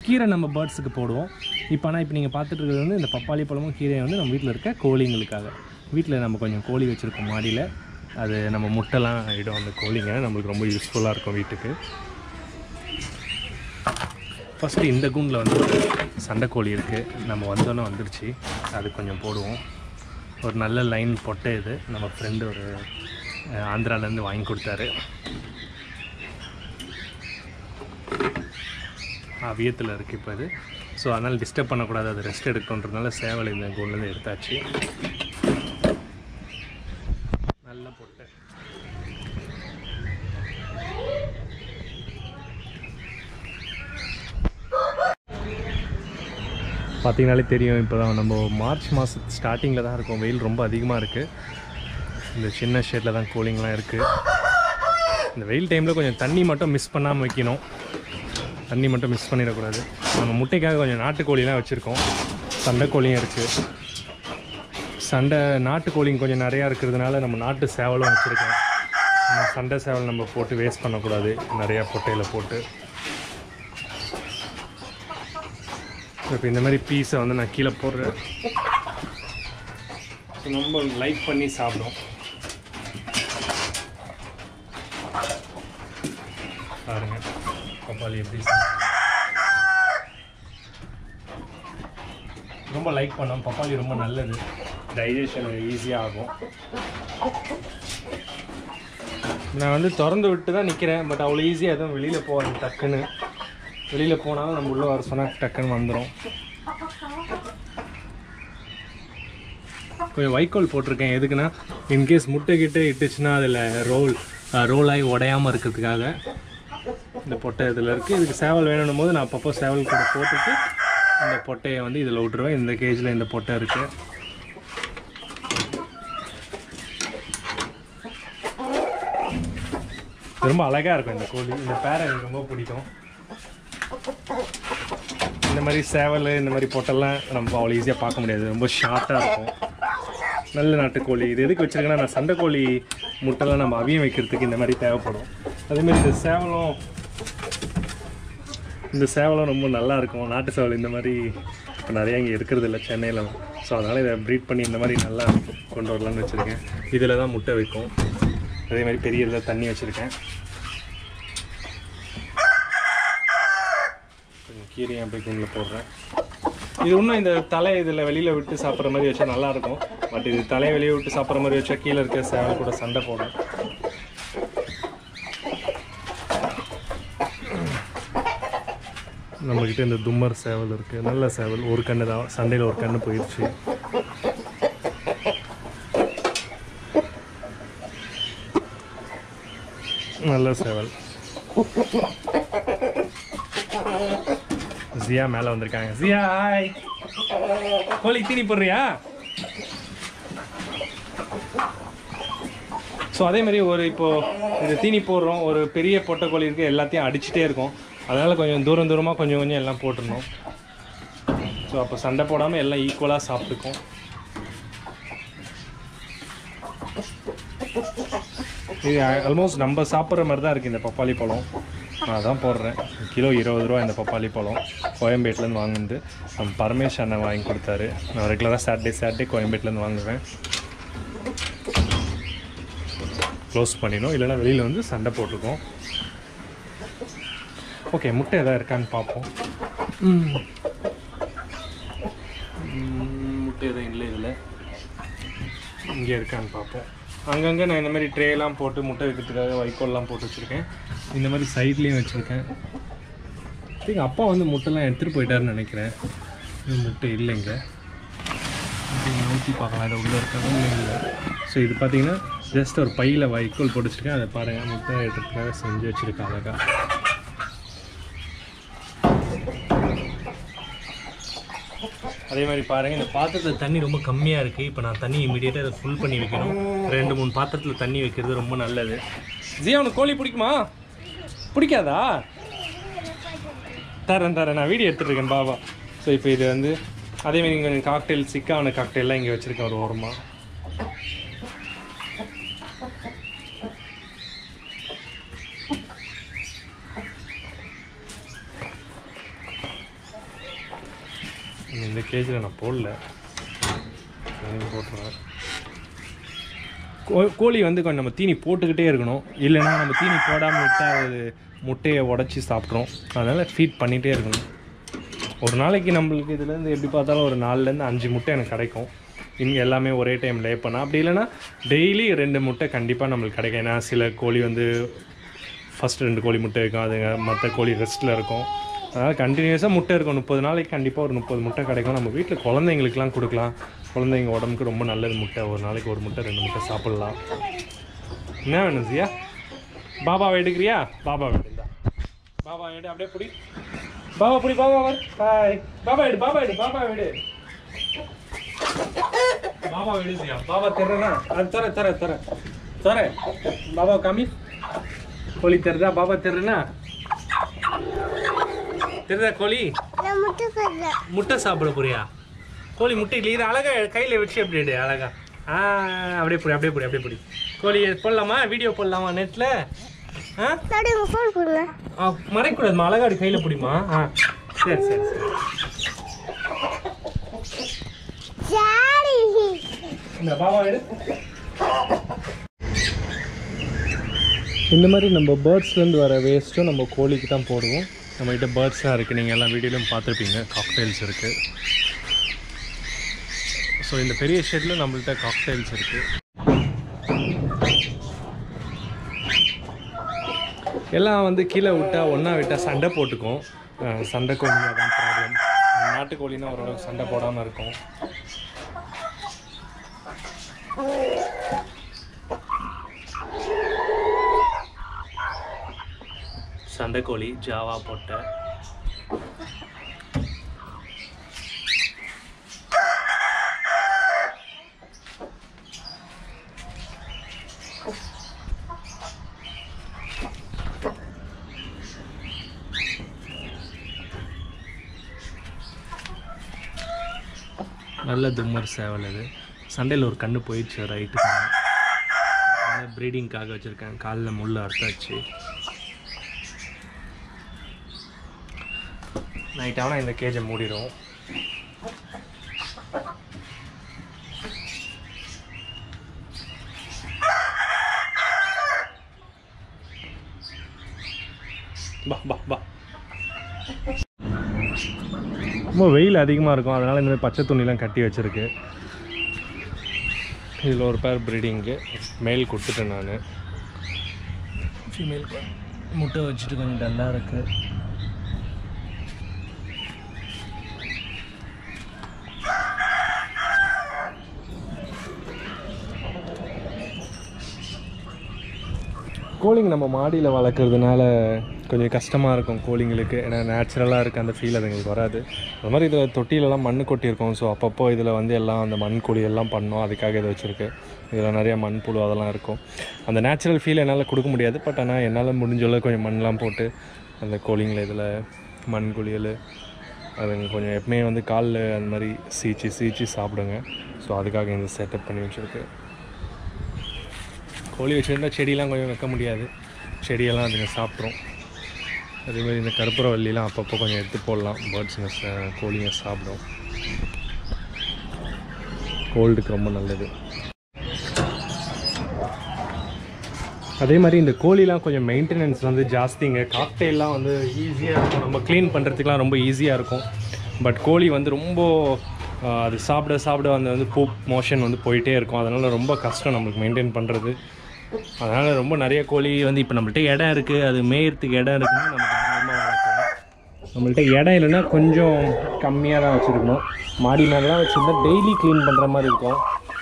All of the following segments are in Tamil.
கீரை நம்ம பேர்ட்ஸுக்கு போடுவோம் இப்போ ஆனால் இப்போ நீங்கள் பார்த்துட்டு இருக்கிறது வந்து இந்த பப்பாளி பழமும் கீரையும் வந்து நம்ம வீட்டில் இருக்க கோழிங்களுக்காக வீட்டில் நம்ம கொஞ்சம் கோழி வச்சுருக்கோம் மாடியில் அது நம்ம முட்டைலாம் இடும் அந்த கோழிங்க நம்மளுக்கு ரொம்ப யூஸ்ஃபுல்லாக இருக்கும் வீட்டுக்கு ஃபஸ்ட்டு இந்த கூண்டில் வந்து ஒரு சண்டைக்கோழி இருக்குது நம்ம வந்தோன்னே வந்துருச்சு அது கொஞ்சம் போடுவோம் ஒரு நல்ல லைன் பொட்டை இது நம்ம ஃப்ரெண்டு ஒரு அஹ், ஆந்திராலேருந்து வாங்கி கொடுத்தாரு அவியத்தில் இருக்குது இப்போ இது ஸோ அதனால் டிஸ்டர்ப் பண்ணக்கூடாது அது ரெஸ்ட் எடுக்கணுன்றதுனால சேவல் இந்த கூண்ட்லேருந்து எடுத்தாச்சு நல்ல பொட்டை பார்த்தீங்கனாலே தெரியும் இப்போ தான் நம்ம மார்ச் மாத ஸ்டார்டிங்கில் தான் இருக்கும் வெயில் ரொம்ப அதிகமாக இருக்குது இந்த சின்ன ஷேட்டில் தான் கூலிங்லாம் இருக்குது இந்த வெயில் டைமில் கொஞ்சம் தண்ணி மட்டும் மிஸ் பண்ணாமல் வைக்கணும் தண்ணி மட்டும் மிஸ் பண்ணிடக்கூடாது நம்ம முட்டைக்காக கொஞ்சம் நாட்டுக்கோழிலாம் வச்சுருக்கோம் சண்டைக்கோழியும் இருக்குது சண்டை நாட்டுக்கோழிங்க கொஞ்சம் நிறையா இருக்கிறதுனால நம்ம நாட்டு சேவலும் வச்சுருக்கோம் நம்ம சண்டை சேவல் நம்ம போட்டு வேஸ்ட் பண்ணக்கூடாது நிறையா பொட்டையில் போட்டு இப்போ இந்த மாதிரி பீஸை வந்து நான் கீழே போடுறேன் ஸோ ரொம்ப லைக் பண்ணி சாப்பிடும் பாருங்க பப்பாளி எப்படி சாப்பிடுது. ரொம்ப லைக் பண்ணோம் பப்பாளி ரொம்ப நல்லது டைஜஷன் ஈஸியாக ஆகும் நான் வந்து திறந்து விட்டு தான் நிற்கிறேன் பட் அவ்வளோ ஈஸியாக எதுவும் வெளியில் போகாது டக்குன்னு வெளியில் போனாலும் நம்ம உள்ளே வர சொன்னால் டக்குன்னு வந்துடும் கொஞ்சம் வைக்கோல் போட்டிருக்கேன் எதுக்குன்னா இன்கேஸ் முட்டை கிட்ட இட்டுச்சுன்னா அதில் ரோல் ரோல் ஆகி உடையாமல் இருக்கிறதுக்காக இந்த பொட்டை இதில் இருக்குது இதுக்கு சேவல் வேணும்னும் போது நான் அப்பப்போ சேவல் கூட போட்டுட்டு இந்த பொட்டையை வந்து இதில் விட்டுருவேன் இந்த கேஜில் இந்த பொட்டை இருக்குது ரொம்ப அழகாக இருக்கும் இந்த கோழி இந்த பேரை எனக்கு ரொம்ப பிடிக்கும் இந்த மாதிரி சேவல் இந்த மாதிரி பொட்டெல்லாம் நம்ம அவ்வளோ ஈஸியாக பார்க்க முடியாது ரொம்ப ஷார்ட்டாக இருக்கும் நல்ல நாட்டுக்கோழி இது எதுக்கு வச்சிருக்கேன்னா நான் சண்டைக்கோழி முட்டைலாம் நம்ம அவியம் வைக்கிறதுக்கு இந்த மாதிரி தேவைப்படும் அதேமாதிரி இந்த சேவலும் இந்த சேவலும் ரொம்ப நல்லா இருக்கும் நாட்டு சேவல் இந்த மாதிரி இப்போ நிறையா இங்கே இருக்கிறது இல்லை சென்னையில் ஸோ அதனால் இதை ப்ரீட் பண்ணி இந்த மாதிரி நல்லா கொண்டு வரலாம்னு வச்சுருக்கேன் இதில் தான் முட்டை வைக்கும் அதே மாதிரி பெரிய இதில் தண்ணி வச்சுருக்கேன் கொஞ்சம் கீரையும் அப்படியே குண்டில் போடுறேன் இது இன்னும் இந்த தலை இதில் வெளியில் விட்டு சாப்பிட்ற மாதிரி வச்சா நல்லாயிருக்கும் பட் இது தலையை வெளியே விட்டு சாப்பிட்ற மாதிரி வச்சா கீழே இருக்க சேவல் கூட சண்டை போடும் நம்மக்கிட்ட இந்த தும்மர் சேவல் இருக்குது நல்ல சேவல் ஒரு கண்ணு தான் சண்டையில் ஒரு கண்ணு போயிடுச்சு நல்ல சேவல் ஜியா மேலே வந்திருக்காங்க ஜியா ஹாய் கோழி தீனி போடுறியா ஸோ அதே மாதிரி ஒரு இப்போ இது தீனி போடுறோம் ஒரு பெரிய பொட்டை கோழி இருக்குது எல்லாத்தையும் அடிச்சுட்டே இருக்கும் அதனால் கொஞ்சம் தூரம் தூரமாக கொஞ்சம் கொஞ்சம் எல்லாம் போட்டுருணும் ஸோ அப்போ சண்டை போடாமல் எல்லாம் ஈக்குவலாக சாப்பிட்டுக்கும் இது ஆல்மோஸ்ட் நம்ம சாப்பிட்ற மாதிரி தான் இருக்குது இந்த பப்பாளி பழம் நான் தான் போடுறேன் கிலோ இருபது ரூபா இந்த பப்பாளி பழம் கோயம்பேட்டிலேருந்து வாங்குனது நம்ம பரமேஷ் அண்ணன் வாங்கி கொடுத்தாரு நான் ரெகுலராக சாட்டர்டே சாட்டர்டே கோயம்பேட்டிலேருந்து வாங்குவேன் க்ளோஸ் பண்ணிடும் இல்லைன்னா வெளியில் வந்து சண்டை போட்டுக்கும் ஓகே முட்டை எதாவது இருக்கான்னு பார்ப்போம் ம். ம், முட்டை எதுவும் இல்லை இதில் இங்கே இருக்கான்னு பார்ப்போம் அங்கங்கே நான் இந்த மாதிரி ட்ரேலாம் போட்டு முட்டை வைக்கிறதுக்காக வைக்கோல்லாம் போட்டு வச்சுருக்கேன் இந்த மாதிரி சைட்லேயும் வச்சுருக்கேன் திங்க் அப்பா வந்து முட்டைலாம் எடுத்துகிட்டு போயிட்டாருன்னு நினைக்கிறேன் இது முட்டை இல்லைங்க ஊற்றி பார்க்கலாம் இது உள்ளே இருக்கிறது இல்லை ஸோ இது பார்த்தீங்கன்னா ஜஸ்ட் ஒரு பையில் வைக்கோல் போட்டு வச்சுருக்கேன் அதை பாருங்கள் முட்டை எடுத்துறதுக்காக செஞ்சு வச்சுருக்கேன் அழகாக அதே மாதிரி பாருங்கள் இந்த பாத்திரத்தில் தண்ணி ரொம்ப கம்மியாக இருக்குது இப்போ நான் தண்ணி இமீடியட்டாக இதை ஃபுல் பண்ணி வைக்கணும் ரெண்டு மூணு பாத்திரத்தில் தண்ணி வைக்கிறது ரொம்ப நல்லது ஜியா உனக்கு கோழி பிடிக்குமா பிடிக்காதா தரேன் தரேன் நான் வீடியோ எடுத்துகிட்டு இருக்கேன் பாபா ஸோ இப்போ இது வந்து அதேமாதிரி இங்கே காக்டெயில் சிக்கான காக்டெயிலாம் இங்கே வச்சுருக்கேன் ஒரு ஓரமாக இந்த கேஜில் நான் போடல அதையும் போட்டுருவேன் கோ- கோழி வந்து கொஞ்சம் நம்ம தீனி போட்டுக்கிட்டே இருக்கணும் இல்லைன்னா நம்ம தீனி போடாமல் விட்டால் அது முட்டையை உடச்சி சாப்பிட்றோம் அதனால் ஃபீட் பண்ணிகிட்டே இருக்கணும் ஒரு நாளைக்கு நம்மளுக்கு இதுலேருந்து எப்படி பார்த்தாலும் ஒரு நாலுலேருந்து அஞ்சு முட்டை எனக்கு கிடைக்கும் இங்கே எல்லாமே ஒரே டைம் லே பண்ணால் அப்படி இல்லைன்னா டெய்லி ரெண்டு முட்டை கண்டிப்பாக நம்மளுக்கு கிடைக்கும் ஏன்னா சில கோழி வந்து ஃபஸ்ட் ரெண்டு கோழி முட்டை இருக்கும் அதுங்க மற்ற கோழி ரெஸ்ட்டில் இருக்கும் அதனால் கண்டினியூஸாக முட்டை இருக்கும் முப்பது நாளைக்கு கண்டிப்பாக ஒரு முப்பது முட்டை கிடைக்கும் நம்ம வீட்டில் குழந்தைங்களுக்குலாம் கொடுக்கலாம் குழந்தைங்க உடம்புக்கு ரொம்ப நல்லது முட்டை ஒரு நாளைக்கு ஒரு முட்டை ரெண்டு முட்டை சாப்பிட்லாம் என்ன வேணும் ஜியா பாபாவை எடுக்கிறியா பாபா எடுந்தா பாபா எடு அப்படியே புடி பாபா புடி பாபா வர் ஹாய் பாபா எடு பாபா எடு பாபா எடு பாபா எடு ஜியா பாபா தெர்றனா அது தர தர தர தர பாபா காமி கோழி தெரிதா பாபா தெர்றனா தெரிதா கோழி நான் முட்டை சாப்பிட்றேன் முட்டை சாப்பிட போறியா கோழி முட்டை இல்லை இது அழகா கையில் வச்சு எப்படி எடு அழகா ஆ அப்படியே புடி அப்படியே புடி அப்படியே புடி கோழி போடலாமா வீடியோ போடலாமா நெட்டில் ஆ டாடி உங்கள் ஃபோன் கொடுங்க ஆ மறைக்கூடாதுமா அழகா அப்படி கையில் பிடிமா ஆ சரி சரி சரி டாடி இந்த பாபா எடு இந்த மாதிரி நம்ம பேர்ட்ஸ்லேருந்து வர வேஸ்ட்டும் நம்ம கோழிக்கு தான் போடுவோம் நம்மகிட்ட பேர்ட்ஸ்லாம் இருக்குது நீங்கள் எல்லாம் வீடியோலையும் பார்த்துருப்பீங்க காக்டைல்ஸ் இருக்குது ஸோ இந்த பெரிய ஷெட்டில் நம்மள்ட்ட காக்டைல்ஸ் இருக்குது எல்லாம் வந்து கீழே விட்டா ஒன்றா விட்டால் சண்டை போட்டுக்கும் அஹ் சண்டை கோழிங்க தான் ப்ராப்ளம் நாட்டுக்கோழினா ஓரளவுக்கு சண்டை போடாமல் இருக்கும் சண்டைக்கோழி ஜாவா போட்ட நல்ல தும்மர் சேவல் இது சண்டையில் ஒரு கண்ணு போயிடுச்சு ரைட்டு ப்ரீடிங்காக வச்சுருக்கேன் காலில் முள் அறுத்தாச்சு நைட் ஆனால் இந்த கேஜை மூடிடும் பா பா பா ரொம்ப வெயில் அதிகமாக இருக்கும் அதனால் இந்த மாதிரி பச்சை துணிலாம் கட்டி வச்சுருக்கு இதில் ஒரு பேர் ப்ரீடிங்கு மேல் கொடுத்துட்டேன் நான் ஃபீமேல் முட்டை வச்சுட்டு கொஞ்சம் டல்லாக இருக்குது கோழிங்க நம்ம மாடியில் வளர்க்குறதுனால கொஞ்சம் கஷ்டமாக இருக்கும் கோழிங்களுக்கு ஏன்னா நேச்சுரலாக இருக்க அந்த ஃபீல் அதுங்களுக்கு வராது அது மாதிரி இதில் தொட்டிலெல்லாம் மண் கொட்டியிருக்கோம் ஸோ அப்பப்போ இதில் வந்து எல்லாம் அந்த மண் குழி எல்லாம் பண்ணோம் அதுக்காக இதை வச்சுருக்கு இதில் நிறைய மண் புழு அதெல்லாம் இருக்கும் அந்த நேச்சுரல் ஃபீல் என்னால் கொடுக்க முடியாது பட் ஆனால் என்னால் முடிஞ்ச அளவுக்கு கொஞ்சம் மண்லாம் போட்டு அந்த கோழிங்களை இதில் மண் குளியல் அதுங்க கொஞ்சம் எப்பவுமே வந்து காலில் அந்த மாதிரி சீச்சி சீச்சி சாப்பிடுங்க ஸோ அதுக்காக இந்த செட்டப் பண்ணி வச்சுருக்கு கோழி வச்சுருந்தா செடியெல்லாம் கொஞ்சம் வைக்க முடியாது செடியெல்லாம் அதுங்க சாப்பிட்ரும் அதேமாதிரி இந்த கற்பூரவல்லிலாம் அப்பப்போ கொஞ்சம் எடுத்து போடலாம் பேர்ட்ஸுங்க ச- கோழிங்க சாப்பிடும் கோல்டுக்கு ரொம்ப நல்லது அதே மாதிரி இந்த கோழிலாம் கொஞ்சம் மெயின்டெனன்ஸ் வந்து ஜாஸ்திங்க காக்டெயிலாம் வந்து ஈஸியாக இருக்கும் நம்ம க்ளீன் பண்ணுறதுக்குலாம் ரொம்ப ஈஸியாக இருக்கும் பட் கோழி வந்து ரொம்ப ஆஹ், அது சாப்பிட சாப்பிட அந்த வந்து பூப் மோஷன் வந்து போயிட்டே இருக்கும் அதனால் ரொம்ப கஷ்டம் நம்மளுக்கு மெயின்டைன் பண்ணுறது அதனால் ரொம்ப நிறைய கோழி வந்து இப்போ நம்மள்ட்ட இடம் இருக்குது அது மேயறதுக்கு இடம் இருக்குன்னா நம்ம தாராளமாக வளர்க்கலாம் நம்மள்ட்ட இடம் இல்லைன்னா கொஞ்சம் கம்மியாக தான் வச்சுருக்கணும் மாடி மேலாம் வச்சுருந்தா டெய்லி க்ளீன் பண்ணுற மாதிரி இருக்கும்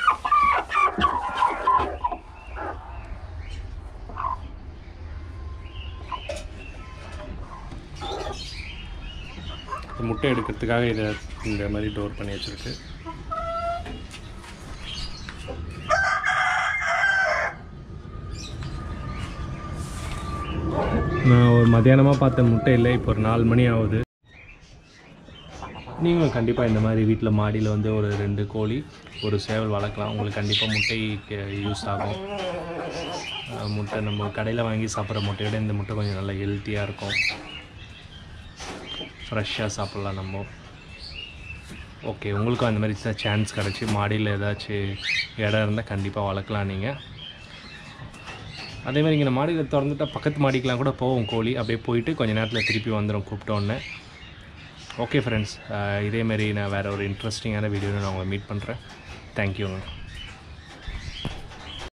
முட்டை எடுக்கிறதுக்காக இதை இந்த மாதிரி டோர் பண்ணி வச்சுருக்கு நான் ஒரு மத்தியானமாக பார்த்த முட்டை இல்லை இப்போ ஒரு நாலு மணி ஆகுது நீங்களும் கண்டிப்பாக இந்த மாதிரி வீட்டில் மாடியில் வந்து ஒரு ரெண்டு கோழி ஒரு சேவல் வளர்க்கலாம் உங்களுக்கு கண்டிப்பாக முட்டைக்கு யூஸ் ஆகும் அஹ் முட்டை நம்ம கடையில் வாங்கி சாப்பிட்ற முட்டையோட இந்த முட்டை கொஞ்சம் நல்லா ஹெல்த்தியாக இருக்கும் ஃப்ரெஷ்ஷாக சாப்பிட்லாம் நம்ம ஓகே உங்களுக்கும் அந்த மாதிரி தான் சான்ஸ் கிடச்சி மாடியில் ஏதாச்சும் இடம் இருந்தால் கண்டிப்பாக வளர்க்கலாம் நீங்கள் அதே மாதிரி இங்கே மாடியில் திறந்துட்டா பக்கத்து மாடிக்கெலாம் கூட போவோம் கோழி அப்படியே போயிட்டு கொஞ்ச நேரத்தில் திருப்பி வந்துடும் கூப்பிட்டோன்னே ஓகே ஃப்ரெண்ட்ஸ் இதேமாரி நான் வேறு ஒரு இன்ட்ரெஸ்டிங்கான வீடியோவில் நான் உங்களை மீட் பண்ணுறேன் தேங்க்யூங்க